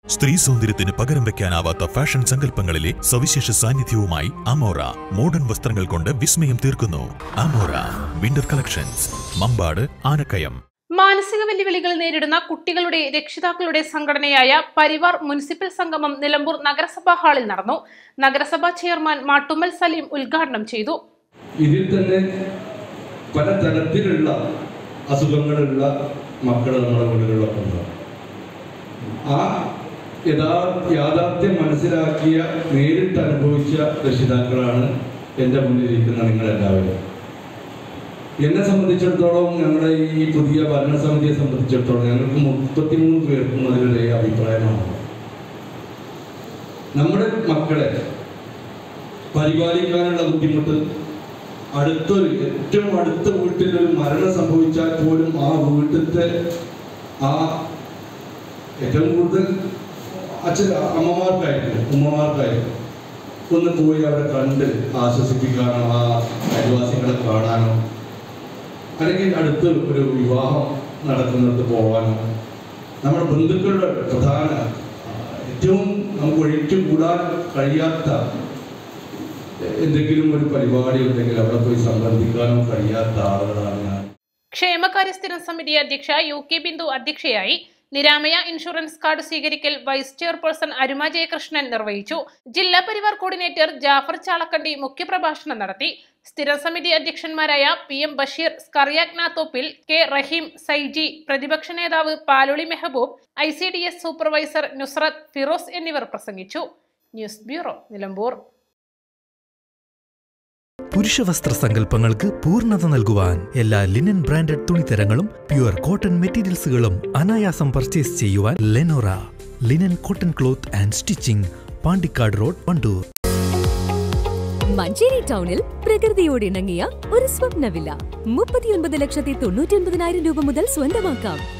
സ്ത്രീ സൗന്ദര്യത്തിന് പകരം വെക്കാനാവാത്ത ഫാഷൻ സങ്കല്പങ്ങളിലെ സവിശേഷ സാന്നിധ്യവുമായി അമോറ മോഡേൺ വസ്ത്രങ്ങൾ കൊണ്ട് വിസ്മയം തീർക്കുന്നു അമോറ വിന്റർ കളക്ഷൻസ് മമ്പാട് ആനക്കയം മാനസിക വെല്ലുവിളികൾ നേരിടുന്ന കുട്ടികളുടെ രക്ഷിതാക്കളുടെ സംഘടനയായ പരിവാർ മുനിസിപ്പൽ സംഗമം നിലമ്പൂർ നഗരസഭാ ഹാളിൽ നടന്നു നഗരസഭാ ചെയർമാൻ മാട്ടുമ്മൽ സലീം ഉദ്ഘാടനം ചെയ്തു ഇതിൽ തന്നെ പല തരത്തിലുള്ള അസുഖങ്ങളുള്ള മക്കൾ നമ്മുടെ വീടുകളിലൊക്കെ ഉണ്ടാവും ആ യഥാ യാഥാർത്ഥ്യം മനസ്സിലാക്കിയ നേരിട്ട് അനുഭവിച്ച രക്ഷിതാക്കളാണ് എൻ്റെ മുന്നിലിരിക്കുന്ന നിങ്ങളെല്ലാവരും എന്നെ സംബന്ധിച്ചിടത്തോളം ഞങ്ങളുടെ ഈ പുതിയ ഭരണസമിതിയെ സംബന്ധിച്ചിടത്തോളം ഞങ്ങൾക്ക് മുപ്പത്തിമൂന്ന് പേർക്കും അതിലൊരേ അഭിപ്രായമാണ് നമ്മുടെ മക്കളെ പരിപാലിക്കാനുള്ള ബുദ്ധിമുട്ട് അടുത്തൊരു ഏറ്റവും അടുത്ത വീട്ടിൽ ഒരു മരണം സംഭവിച്ചാൽ പോലും ആ വീട്ടിലത്തെ ആ ഏറ്റവും കൂടുതൽ അച്ഛൻ അമ്മമാർക്കായിരിക്കും ഉമ്മമാർക്കായിരിക്കും ഒന്ന് പോയി അവരെ കണ്ട് ആശ്വസിപ്പിക്കാനോ ആ അയൽവാസികളെ കാണാനോ അല്ലെങ്കിൽ അടുത്ത് ഒരു വിവാഹം നടക്കുന്നിടത്ത് പോകാനോ നമ്മുടെ ബന്ധുക്കളുടെ പ്രധാന ആ, ഏറ്റവും നമുക്ക് ഒഴിച്ചു കൂടാൻ കഴിയാത്ത എന്തെങ്കിലും ഒരു പരിപാടി ഉണ്ടെങ്കിൽ അവിടെ പോയി സംബന്ധിക്കാനോ കഴിയാത്ത ആളുകളാണ് ഞാൻ ക്ഷേമകാര്യ സ്ഥിരം സമിതി അധ്യക്ഷ യു കെ ബിന്ദു അധ്യക്ഷയായി നിരാമയ ഇൻഷുറൻസ് കാർഡ് സ്വീകരിക്കൽ വൈസ് ചെയർപേഴ്സൺ അരുമ ജയകൃഷ്ണൻ നിർവഹിച്ചു ജില്ലാ പരിവാർ കോർഡിനേറ്റർ ജാഫർ ചാളക്കണ്ടി മുഖ്യപ്രഭാഷണം നടത്തി സ്ഥിരം സമിതി അധ്യക്ഷന്മാരായ പി എം ബഷീർ സ്കറിയാഗ്ന തോപ്പിൽ കെ റഹീം സൈജി പ്രതിപക്ഷ നേതാവ് Paluli Mehboob I C D S supervisor Nusrath Firoz എന്നിവർ പ്രസംഗിച്ചു ന്യൂസ് ബ്യൂറോ നിലമ്പൂർ പുരുഷവസ്ത്ര സങ്കല്പങ്ങൾക്ക് പൂർണ്ണത നൽകുവാൻ എല്ലാ ലിനൻ ബ്രാൻഡഡ് തുണിത്തരങ്ങളും പ്യുവർ കോട്ടൺ മെറ്റീരിയൽസുകളും അനായാസം പർച്ചേസ് ചെയ്യുവാൻ Lenora linen cotton cloth and stitching Pandikkad road Wandoor Manjeri ടൗണിൽ പ്രകൃതിയോട് ഇണങ്ങിയ ഒരു സ്വപ്ന വില്ല മുപ്പത്തിയൊൻപത് ലക്ഷത്തി തൊണ്ണൂറ്റി ഒൻപതിനായിരം രൂപ മുതൽ സ്വന്തമാക്കാം